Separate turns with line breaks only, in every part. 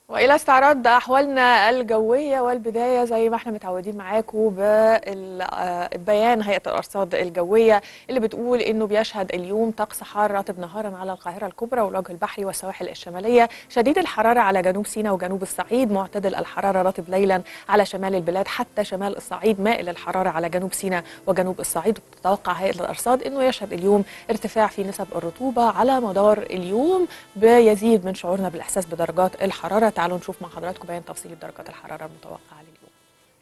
والى استعراض احوالنا الجويه والبدايه زي ما احنا متعودين معاكم ببيان هيئه الارصاد الجويه اللي بتقول انه بيشهد اليوم طقس حار رطب نهارا على القاهره الكبرى والوجه البحري والسواحل الشماليه شديد الحراره على جنوب سيناء وجنوب الصعيد معتدل الحراره رطب ليلا على شمال البلاد حتى شمال الصعيد مائل الحراره على جنوب سيناء وجنوب الصعيد وبتتوقع هيئه الارصاد انه يشهد اليوم ارتفاع في نسب الرطوبه على مدار اليوم بيزيد من شعورنا بالاحساس بدرجات الحراره تعالوا نشوف مع حضراتكم بيان تفصيل درجات الحراره المتوقعه لليوم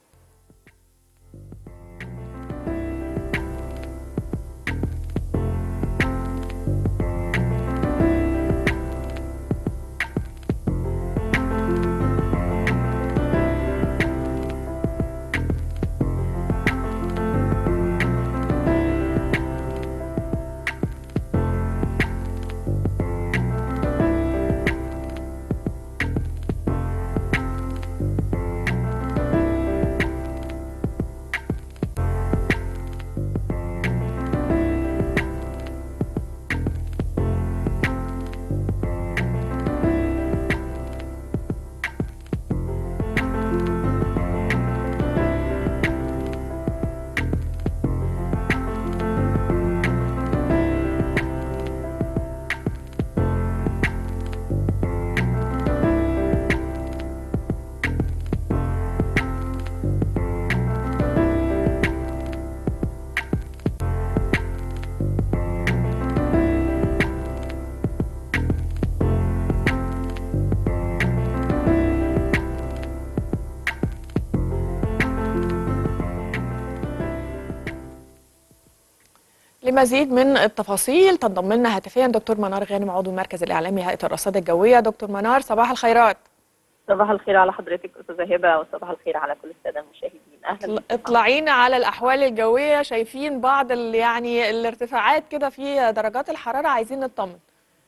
لمزيد من التفاصيل تنضم لنا هاتفيا دكتور منار غانم عضو المركز الاعلامي هيئه الرصاد الجويه دكتور منار صباح الخيرات
صباح الخير على حضرتك استاذه هبه وصباح الخير على كل الساده المشاهدين اهلا
اطلعينا على الاحوال الجويه شايفين بعض ال يعني الارتفاعات كده في درجات الحراره عايزين نطمن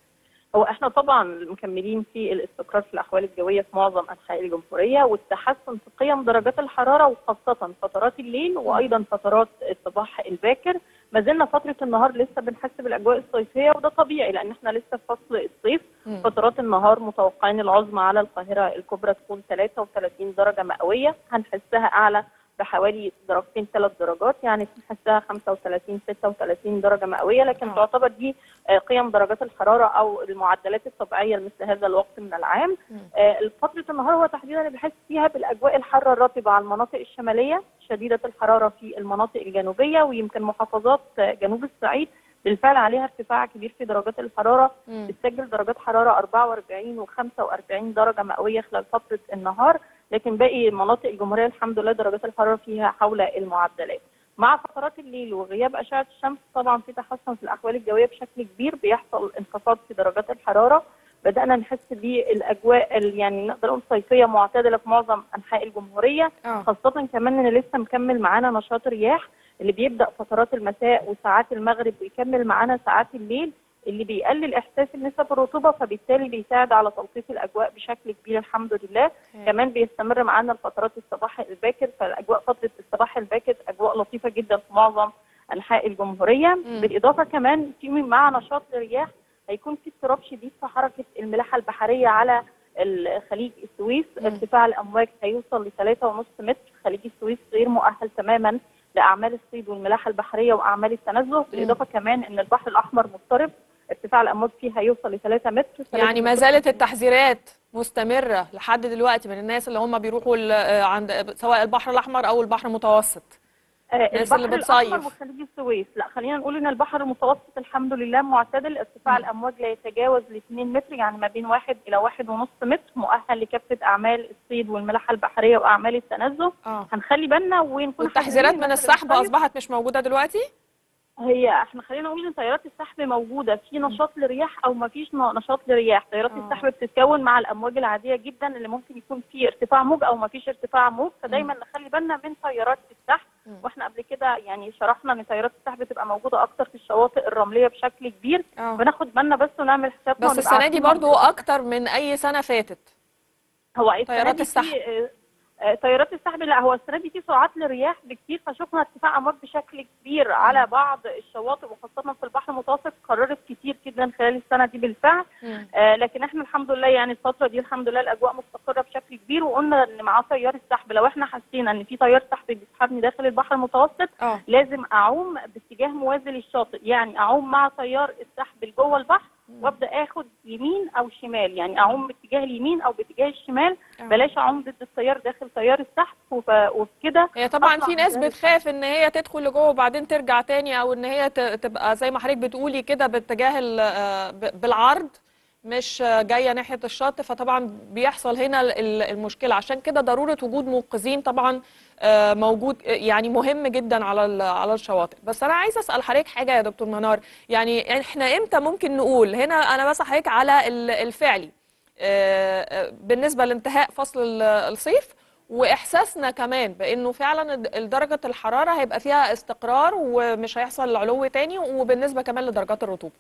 هو احنا طبعا مكملين في الاستقرار في الاحوال الجويه في معظم انحاء الجمهوريه والتحسن في قيم درجات الحراره وخاصه فترات الليل وايضا فترات الصباح الباكر ما زلنا فتره النهار لسه بنحس بالاجواء الصيفيه وده طبيعي لان احنا لسه في فصل الصيف
مم.
فترات النهار متوقعين العظمى على القاهره الكبرى تكون 33 درجه مئويه هنحسها اعلى بحوالي درجتين ثلاث درجات يعني بنحسها 35 36 درجه مئويه لكن
آه.
تعتبر دي آه، قيم درجات الحراره او المعدلات الطبيعيه لمثل هذا الوقت من العام
مم.
آه، فتره النهار هو تحديدا اللي بنحس فيها بالاجواء الحاره الرطبه على المناطق الشماليه شديده الحراره في المناطق الجنوبيه ويمكن محافظات آه، جنوب الصعيد بالفعل عليها ارتفاع كبير في درجات الحراره
مم.
بتسجل درجات حراره 44 و45 درجه مئويه خلال فتره النهار لكن باقي مناطق الجمهوريه الحمد لله درجات الحراره فيها حول المعدلات مع فترات الليل وغياب اشعه الشمس طبعا في تحسن في الاحوال الجويه بشكل كبير بيحصل انخفاض في درجات الحراره بدانا نحس بالاجواء ال- يعني نقدر نقول صيفيه معتدله في معظم انحاء الجمهوريه
اه
خاصه كمان ان لسه مكمل معانا نشاط رياح اللي بيبدا فترات المساء وساعات المغرب ويكمل معانا ساعات الليل اللي بيقلل احساس نسب الرطوبه فبالتالي بيساعد على تلطيف الاجواء بشكل كبير الحمد لله كمان بيستمر معانا لفترات الصباح الباكر فالاجواء فتره الصباح الباكر اجواء لطيفه جدا في معظم انحاء الجمهوريه
مم.
بالاضافه كمان في مع نشاط الرياح هيكون في اضطراب شديد في حركه الملاحه البحريه على ال- خليج السويس
مم.
ارتفاع الامواج هيوصل ل 3.5 متر خليج السويس غير مؤهل تماما لاعمال الصيد والملاحه البحريه واعمال التنزه بالاضافه كمان ان البحر الاحمر مضطرب ارتفاع الامواج فيه هيوصل ل 3 متر
يعني ما زالت التحذيرات مستمره لحد دلوقتي من الناس اللي هم بيروحوا ال- آه، عند سواء البحر الاحمر او البحر المتوسط
آه،
الناس اللي
البحر
بتصيف.
الاحمر وخليج السويس لا خلينا نقول ان البحر المتوسط الحمد لله معتدل ارتفاع
مم.
الامواج لا يتجاوز ل 2 متر يعني ما بين 1 الى 1.5 متر مؤهل لكافه اعمال الصيد والملاحه البحريه واعمال التنزه
اه
هنخلي بالنا ونكون
والتحذيرات
حذرين
من
الناس اللي
السحب
بتصيف.
اصبحت مش موجوده دلوقتي
هي احنا خلينا نقول ان تيارات السحب موجوده في نشاط لرياح او ما فيش ن- نشاط لرياح تيارات
آه.
السحب بتتكون مع الامواج العاديه جدا اللي ممكن يكون في ارتفاع موج او ما فيش ارتفاع موج فدايما نخلي بالنا من تيارات السحب
مم.
واحنا قبل كده يعني شرحنا ان تيارات السحب بتبقى موجوده اكتر في الشواطئ الرمليه بشكل كبير
اه
بناخد بالنا بس ونعمل حسابنا
بس
ونبقى
السنه دي
عارفين
برضو
موضوع-
اكتر من اي سنه فاتت
هو السنة
تيارات
دي
السحب.
في- آه، تيارات السحب لا هو السنه دي في سرعات للرياح بكتير فشفنا ارتفاع امواج بشكل كبير على بعض الشواطئ وخاصه في البحر المتوسط قررت كتير جدا خلال السنه دي بالفعل
مم.
آه لكن احنا الحمد لله يعني الفتره دي الحمد لله الاجواء مستقره بشكل كبير وقلنا ان معاه تيار السحب لو احنا حسينا ان في تيار سحب بيسحبني داخل البحر المتوسط
اه
لازم اعوم باتجاه موازي للشاطئ يعني اعوم مع تيار السحب اللي جوه البحر وابدا اخد يمين او شمال يعني اعوم باتجاه اليمين او باتجاه الشمال
آه.
بلاش اعوم ضد التيار داخل تيار السحب وف- وبكده
هي طبعا
أطلع
في
من
ناس
ذلك.
بتخاف ان هي تدخل لجوه وبعدين ترجع تاني او ان هي ت- تبقى زي ما حضرتك بتقولي كده باتجاه ال- آه، ب- بالعرض مش آه، جايه ناحيه الشط فطبعا بيحصل هنا ال- ال- المشكله عشان كده ضروره وجود منقذين طبعا آه، موجود آه، يعني مهم جدا على ال- على الشواطئ بس انا عايزه اسال حضرتك حاجه يا دكتور منار يعني احنا امتى ممكن نقول هنا انا بس حضرتك على ال- الفعلي آه، آه، بالنسبه لانتهاء فصل ال- الصيف واحساسنا كمان بانه فعلا الد- درجه الحراره هيبقى فيها استقرار ومش هيحصل علو تاني وبالنسبه كمان لدرجات الرطوبه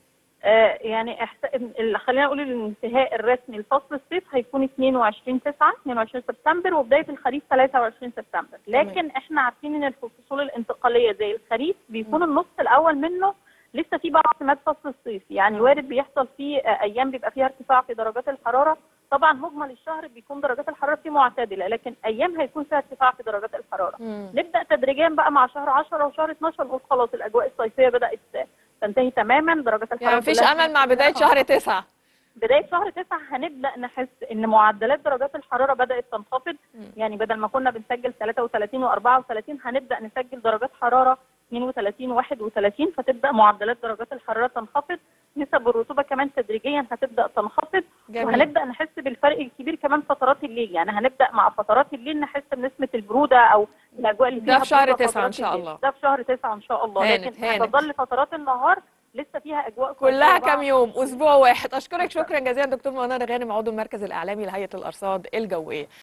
آه يعني إحس... ال- خلينا نقول الانتهاء الرسمي لفصل الصيف هيكون 22 9 22 سبتمبر وبدايه الخريف 23 سبتمبر لكن احنا عارفين ان الفصول الانتقاليه زي الخريف بيكون النص الاول منه لسه في بعض سمات فصل الصيف يعني وارد بيحصل فيه آه، ايام بيبقى فيها ارتفاع في درجات الحراره طبعا مجمل الشهر بيكون درجات الحراره فيه معتدله لكن ايام هيكون فيها ارتفاع في درجات الحراره نبدا تدريجيا بقى مع شهر 10 وشهر 12 نقول خلاص الاجواء الصيفيه بدات تنتهي تماما درجات الحراره
يعني مفيش
كلها
امل مع بدايه شهر تسعة
بدايه شهر 9 هنبدا نحس ان معدلات درجات الحراره بدات تنخفض يعني بدل ما كنا بنسجل 33 و34 هنبدا نسجل درجات حراره 32 31 فتبدا معدلات درجات الحراره تنخفض نسب الرطوبه كمان تدريجيا هتبدا تنخفض
جميل.
وهنبدا نحس بالفرق الكبير كمان فترات الليل يعني هنبدا مع فترات الليل نحس بنسمه البروده او الاجواء اللي
ده
فيها
في شهر
برودة
تسعة إن
فترات
شاء
الليل.
الله.
ده في شهر 9 ان شاء الله
هانت-
لكن
هانت.
هتظل فترات النهار لسه فيها اجواء
كلها
صيفية
كام
بعض.
يوم اسبوع واحد اشكرك شكرا جزيلا دكتور منار غانم عضو المركز الاعلامي لهيئه الارصاد الجويه